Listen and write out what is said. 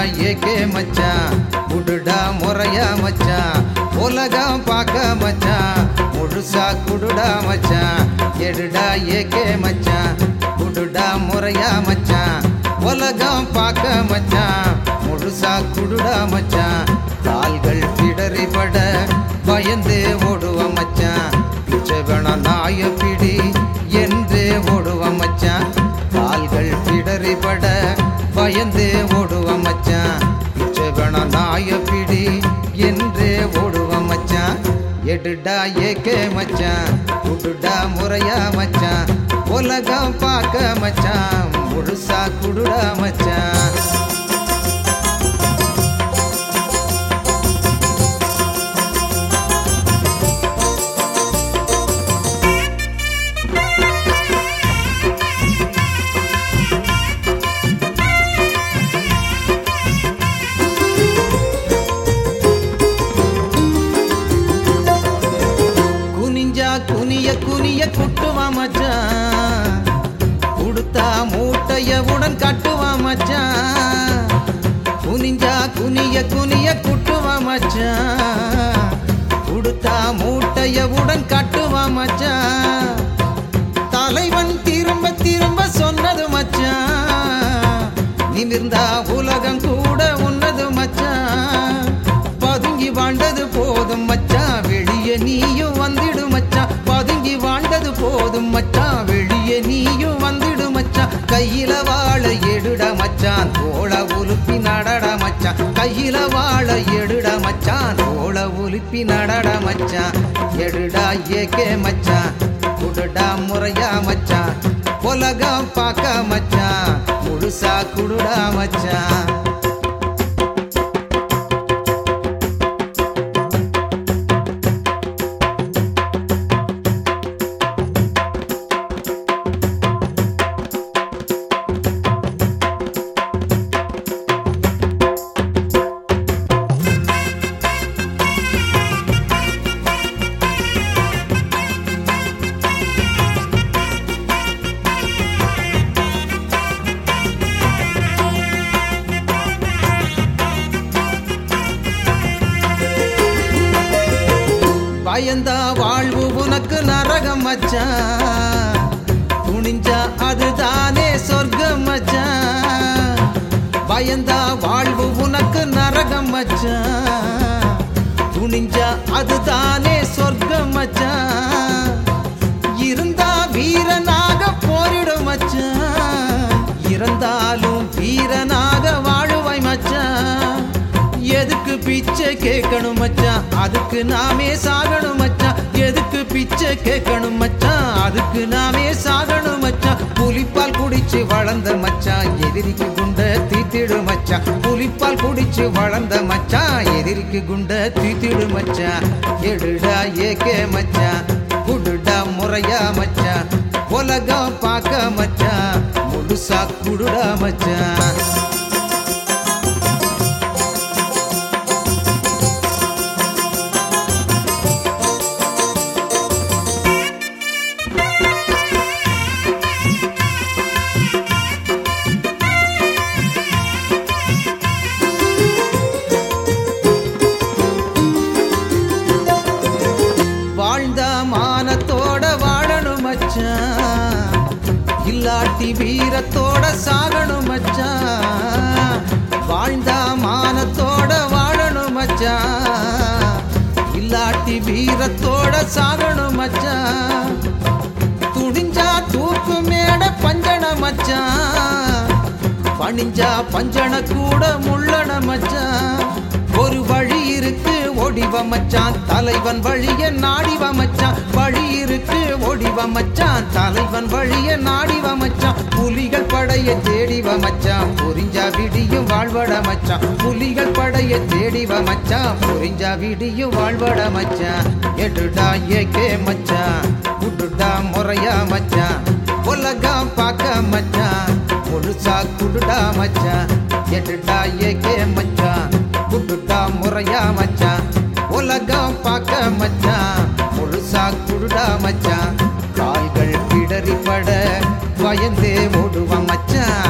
AK மச்சான் குடுடா முறையா மச்சான் உலகம் பார்க்க மச்சான் முழுசா குடுடா மச்சான் எடுடா ஏகே மச்சான் குடுடா முறையா மச்சான் உலகம் பார்க்க மச்சான் முழுசா குடுடா மச்சான் கால்கள் பிடறிபட பயந்து ஓடுவோம் மச்சான் பிச்சை வேணா நாய பிடி என்று ஓடுவோம் மச்சான் கால்கள் பிடறிபட பயந்து ஓடுவோம் மச்சான் பிச்சை வேணா நாய பிடி என்று ஓடுவோம் மச்சான் எடுடா ஏகே மச்சான் குடுடா முறையா மச்சான் உலகம் பார்க்க மச்சான் முழுசா குடுடா மச்சான் குனிஞ்சா குனிய குனிய குட்டுவா மச்சான் கொடுத்தா மூட்டைய உடன் கட்டுவா மச்சான் குனிஞ்சா குனிய குனிய குட்டுவா மச்சான் கொடுத்தா மூட்டைய உடன் கட்டுவா மச்சான் தலைவன் திரும்ப திரும்ப சொன்னது மச்சான் நிமிர்ந்தா உலகம் கூட உன்னது மச்சான் பதுங்கி வாழ்ந்தது போதும் மச்சான் வெளியே நீயும் வந்துடு மச்சான் பதுங்கி வாழ்ந்தது போதும் மச்சான் வெளியே நீயும் வந்துடு மச்சான் கையில வாழ எடுடா மச்சான் தோள உலுப்பி நடடா மச்சான் கையில வாழ எடுடா மச்சான் தோள உலுப்பி நடடா மச்சான் எடுடா ஏகே மச்சான் குடுடா முறையா மச்சான் உலகம் பார்க்க மச்சான் முழுசா குடுடா மச்சான் பயந்தா வாழ்வு உனக்கு நரகம் மச்சான் துணிஞ்சா அதுதானே சொர்க்கம் மச்சான் பயந்தா வாழ்வு உனக்கு நரகம் மச்சான் துணிஞ்சா அதுதானே சொர்க்கம் மச்சான் இருந்தா வீரனாக போரிடும் மச்சான் இறந்தாலும் வீரனாக வாழுவாய் மச்சான் எதுக்கு பிச்சை கேட்கணும் மச்சான் அதுக்கு நாமே சாகணும் மச்சான் எதுக்கு பிச்சை கேட்கணும் மச்சான் அதுக்கு நாமே சாகணும் மச்சான் புலிப்பால் குடிச்சு வளர்ந்த மச்சான் எதிரிக்கு குண்ட தீத்திடு மச்சான் புலிப்பால் குடிச்சு வளர்ந்த மச்சான் எதிரிக்கு குண்ட தீத்திடு மச்சான் எடுடா ஏகே மச்சான் குடுடா முறையா மச்சான் உலகம் பார்க்க மச்சான் முழுசா குடுடா மச்சான் வாழ்ந்த மானத்தோட வாழணும் மச்சான் இல்லாட்டி வீரத்தோட சாகணும் மச்சான் வாழ்ந்த மானத்தோட வாழணும் மச்சான் இல்லாட்டி வீரத்தோட சாகணும் மச்சான் துணிஞ்சா தூக்கு மேட பஞ்சன மச்சான் பணிஞ்சா பஞ்சன கூட முள்ளன மச்சான் ஒரு வழி இருக்கு ஓடிவ மச்சான் தலைவன் வழிய நாடிவ மச்சான் வழி இருக்கு ஓடிவ மச்சான் தலைவன் வழிய நாடிவ மச்சான் புலிகள் படைய தேடிவ மச்சான் புரிஞ்சா விடியும் வாழ்வட மச்சான் புலிகள் படைய தேடிவ மச்சான் புரிஞ்சா விடியும் வாழ்வட மச்சான் எடுடா ஏகே மச்சான் குடுடா முறையா மச்சான் உலகம் பார்க்க மச்சான் முழுசா குடுடா மச்சான் எடுடா ஏகே மச்சான் குடுடா முறையா மச்சான் உலகம் பார்க்க மச்சான் முழுசா குடுடா மச்சான் கால்கள் பிடறி பட பயந்தே ஓடுவான் மச்சான்